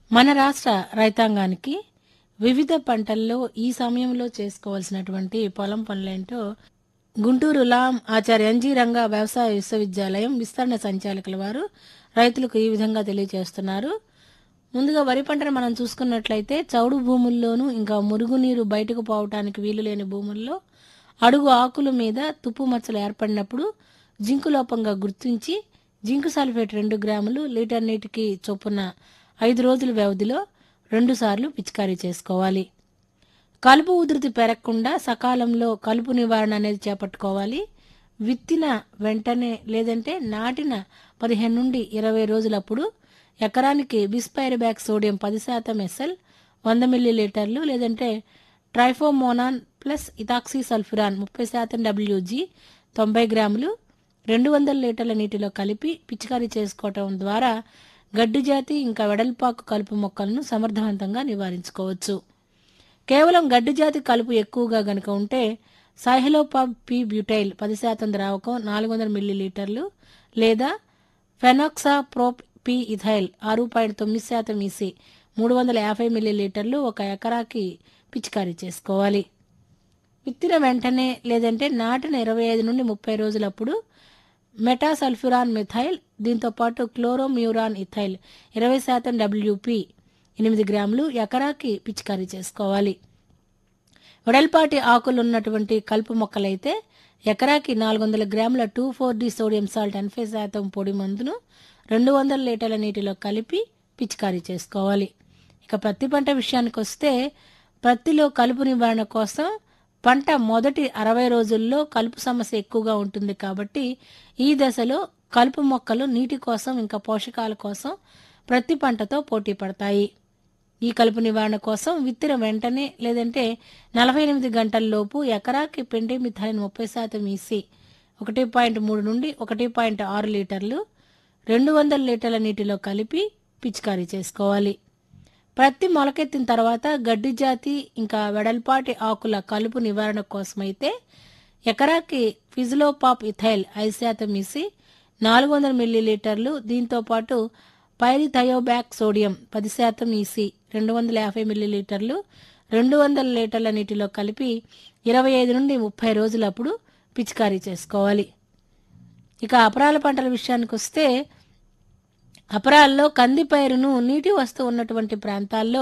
మన రాష్ట్ర రైతాంగానికి వివిధ పంటల్లో ఈ సమయంలో చేసుకోవాల్సినటువంటి పొలం పనులేంటో గుంటూరు లాం ఆచార్య ఎన్జీ రంగా వ్యవసాయ విశ్వవిద్యాలయం విస్తరణ సంచాలకుల వారు రైతులకు ఈ విధంగా తెలియజేస్తున్నారు ముందుగా వరి పంటను మనం చూసుకున్నట్లయితే చౌడు భూముల్లోనూ ఇంకా మురుగునీరు బయటకు పోవటానికి వీలు లేని భూముల్లో అడుగు ఆకుల మీద తుప్పు మచ్చలు ఏర్పడినప్పుడు జింకు లోపంగా గుర్తించి జింకు సల్ఫేట్ రెండు గ్రాములు లీటర్ నీటికి చొప్పున ఐదు రోజుల వ్యవధిలో రెండుసార్లు పిచికారీ చేసుకోవాలి కలుపు ఉధృతి పెరగకుండా సకాలంలో కలుపు నివారణ అనేది చేపట్టుకోవాలి విత్తిన వెంటనే లేదంటే నాటిన పదిహేను నుండి ఇరవై రోజులప్పుడు ఎకరానికి బిస్పైర్బ్యాక్ సోడియం పది శాతం ఎస్ఎల్ వంద మిల్లీ లీటర్లు లేదంటే ట్రైఫోమోనాన్ ప్లస్ ఇథాక్సీ సల్ఫురాన్ ముప్పై శాతం డబ్ల్యూజీ తొంభై గ్రాములు రెండు వందల లీటర్ల నీటిలో కలిపి పిచికారీ చేసుకోవటం ద్వారా గడ్డి జాతి ఇంకా వెడల్పాకు కలుపు మొక్కలను సమర్థవంతంగా నివారించుకోవచ్చు కేవలం గడ్డి జాతి కలుపు ఎక్కువగా గనుక ఉంటే సైహలోపాబ్ పి బ్యూటైల్ పది శాతం ద్రావకం నాలుగు వందల మిల్లీలీటర్లు లేదా ఫెనాక్సా ప్రోప్ పి ఇథైల్ ఆరు పాయింట్ తొమ్మిది శాతం ఈసీ మూడు వందల యాభై మిల్లీలీటర్లు ఒక ఎకరాకి పిచికారీ చేసుకోవాలి విత్తిన వెంటనే లేదంటే నాటిన ఇరవై ఐదు నుండి ముప్పై రోజులప్పుడు మెటాసల్ఫ్యూరాన్ మిథైల్ దీంతో పాటు క్లోరోమ్యూరాన్ ఇథైల్ ఇరవై శాతం డబ్ల్యూపి ఎనిమిది గ్రాములు ఎకరాకి పిచికారీ చేసుకోవాలి వెడల్పాటి ఆకులు ఉన్నటువంటి కలుపు మొక్కలైతే ఎకరాకి నాలుగు వందల గ్రాముల two four D sodium salt ఎనభై శాతం పొడి మందును రెండు వందల లీటర్ల నీటిలో కలిపి పిచికారీ చేసుకోవాలి ఇక పత్తి పంట విషయానికి వస్తే పత్తిలో కలుపు నివారణ కోసం పంట మొదటి అరవై రోజుల్లో కలుపు సమస్య ఎక్కువగా ఉంటుంది కాబట్టి ఈ దశలో కలుపు మొక్కలు నీటి కోసం ఇంకా పోషకాల కోసం ప్రతి పంటతో పోటీ పడతాయి ఈ కలుపు నివారణ కోసం విత్తిన వెంటనే లేదంటే నలభై ఎనిమిది గంటల్లోపు ఎకరాకి పెండి మిథాయిన్ ముప్పై శాతం ఈసి ఒకటి పాయింట్ మూడు నుండి ఒకటి పాయింట్ ఆరు లీటర్లు రెండు వందల లీటర్ల నీటిలో కలిపి పిచికారీ చేసుకోవాలి ప్రతి మొలకెత్తిన తర్వాత గడ్డి జాతి ఇంకా వెడల్పాటి ఆకుల కలుపు నివారణ కోసమైతే ఎకరాకి ఫిజిలోపాప్ ఇథైల్ ఐదు శాతం ఇసి నాలుగు వందల మిల్లీలీటర్లు దీంతో పాటు పైరిథయోబ్యాక్ సోడియం పది శాతం ఈసి రెండు వందల యాభై మిల్లీలీటర్లు రెండు వందల లీటర్ల నీటిలో కలిపి ఇరవై ఐదు నుండి ముప్పై రోజులప్పుడు పిచికారీ చేసుకోవాలి ఇక అపరాల పంటల విషయానికి వస్తే అపరాల్లో కంది పైరును నీటి వస్తూ ఉన్నటువంటి ప్రాంతాల్లో